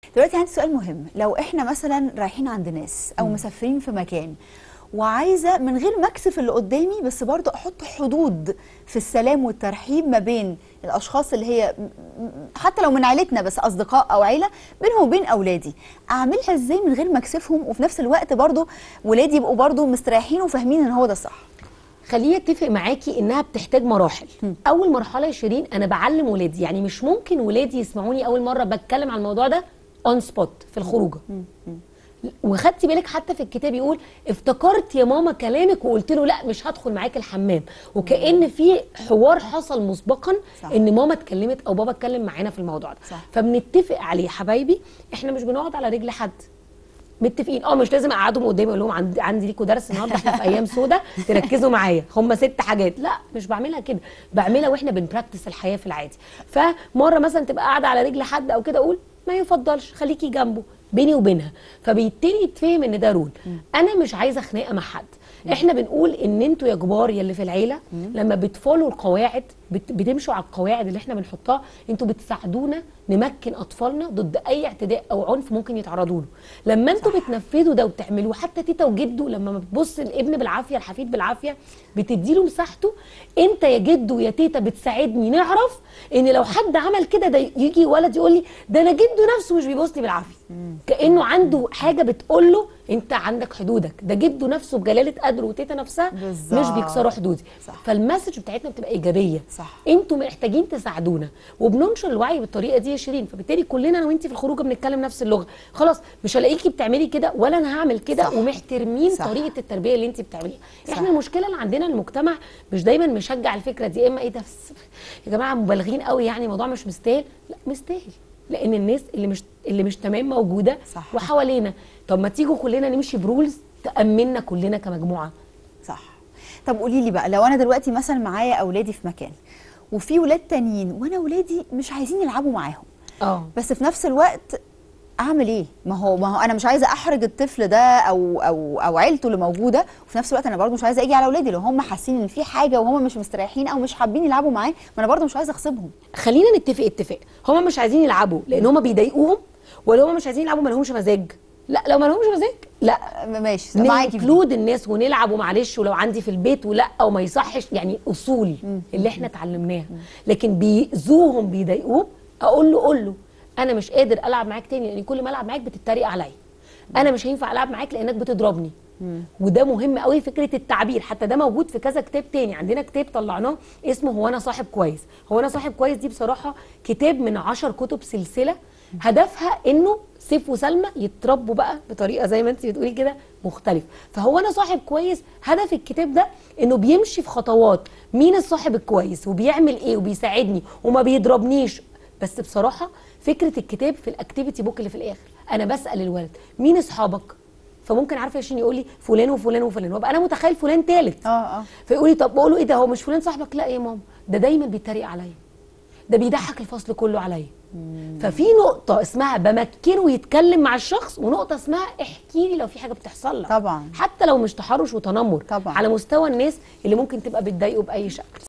دلوقتي عندي سؤال مهم لو احنا مثلا رايحين عند ناس او مسافرين في مكان وعايزه من غير ما اكسف اللي قدامي بس برضه احط حدود في السلام والترحيب ما بين الاشخاص اللي هي م- م- حتى لو من عيلتنا بس اصدقاء او عيله بينهم وبين اولادي اعملها ازاي من غير ما اكسفهم وفي نفس الوقت برضه ولادي يبقوا برضه مستريحين وفاهمين ان هو ده الصح خليني اتفق معاكي انها بتحتاج مراحل اول مرحله يا شيرين انا بعلم ولادي يعني مش ممكن ولادي يسمعوني اول مره بتكلم عن الموضوع ده اون سبوت في الخروجه وخدتي بالك حتى في الكتاب يقول افتكرت يا ماما كلامك وقلت له لا مش هدخل معاك الحمام وكأن في حوار حصل مسبقا صح. ان ماما اتكلمت او بابا اتكلم معانا في الموضوع ده صح. فبنتفق عليه حبايبي احنا مش بنقعد على رجل حد متفقين اه مش لازم اقعدهم قدامي اقول لهم عندي عندي ليكوا درس النهارده احنا في ايام سودا تركزوا معايا هم ست حاجات لا مش بعملها كده بعملها واحنا بنبراكتس الحياه في العادي فمره مثلا تبقى قاعده على رجل حد او كده اقول ما يفضلش خليكي جنبه بيني وبينها فبيبتدي يتفهم ان ده رول انا مش عايزه خناقه مع حد احنا بنقول ان انتوا يا كبار يا اللي في العيله لما بتفولوا القواعد بت- بتمشوا على القواعد اللي احنا بنحطها انتوا بتساعدونا نمكن اطفالنا ضد اي اعتداء او عنف ممكن يتعرضوا له لما انتوا بتنفذوا ده وبتعملوه حتى تيتا وجده لما بتبص الابن بالعافيه الحفيد بالعافيه بتديله مساحته انت يا جد ويا تيتا بتساعدني نعرف ان لو حد عمل كده ده يجي ولد يقول لي ده انا جده نفسه مش بيبص لي بالعافيه كانه عنده حاجه بتقول له انت عندك حدودك ده جده نفسه بجلاله قدره وتيتا نفسها مش بالظبط. بيكسروا حدودي صح. فالمسج بتاعتنا بتبقى ايجابيه صح. انتوا محتاجين تساعدونا وبننشر الوعي بالطريقه دي يا شيرين فبالتالي كلنا انا وانت في الخروجه بنتكلم نفس اللغه خلاص مش هلاقيكي بتعملي كده ولا انا هعمل كده صح. ومحترمين صح. طريقه التربيه اللي انت بتعمليها صح. احنا المشكله اللي عندنا المجتمع مش دايما مشجع الفكره دي اما ايه ده بس يا جماعه مبالغين قوي يعني الموضوع مش مستاهل لا مستاهل لان الناس اللي مش اللي مش تمام موجوده صح. وحوالينا طب ما تيجوا كلنا نمشي برولز تامنا كلنا كمجموعه صح طب قولي لي بقى لو انا دلوقتي مثلا معايا اولادي في مكان وفي ولاد تانيين وانا ولادي مش عايزين يلعبوا معاهم اه بس في نفس الوقت اعمل ايه ما هو ما هو انا مش عايزه احرج الطفل ده او او او عيلته اللي موجوده وفي نفس الوقت انا برضو مش عايزه اجي على اولادي لو هم حاسين ان في حاجه وهم مش مستريحين او مش حابين يلعبوا معاه ما انا برضو مش عايزه اغصبهم خلينا نتفق اتفاق هما مش عايزين يلعبوا لان هما بيضايقوهم ولا هما مش عايزين يلعبوا ما لهمش مزاج لا لو ما لهمش مزاج لا م- ماشي معاكي في دي. نكلود الناس ونلعب ومعلش ولو عندي في البيت ولا وما يصحش يعني اصول اللي احنا اتعلمناها لكن بيأذوهم بيضايقوهم اقول له قول له انا مش قادر العب معاك تاني لان كل ما العب معاك بتتريق عليا انا مش هينفع العب معاك لانك بتضربني وده مهم قوي فكره التعبير حتى ده موجود في كذا كتاب تاني عندنا كتاب طلعناه اسمه هو انا صاحب كويس هو انا صاحب كويس دي بصراحه كتاب من عشر كتب سلسله هدفها انه سيف وسلمى يتربوا بقى بطريقه زي ما انت بتقولي كده مختلف فهو انا صاحب كويس هدف الكتاب ده انه بيمشي في خطوات مين الصاحب الكويس وبيعمل ايه وبيساعدني وما بيضربنيش بس بصراحه فكره الكتاب في الاكتيفيتي بوك اللي في الاخر انا بسال الولد مين اصحابك فممكن عارفه يا شيرين يقول لي فلان وفلان وفلان وابقى انا متخيل فلان ثالث اه اه فيقول لي طب بقول له ايه ده هو مش فلان صاحبك لا يا ماما ده دايما بيتريق عليا ده بيضحك الفصل كله عليا ففي نقطة اسمها بمكنه يتكلم مع الشخص ونقطة اسمها احكي لي لو في حاجة بتحصل لك طبعا. حتى لو مش تحرش وتنمر طبعا. على مستوى الناس اللي ممكن تبقى بتضايقه بأي شكل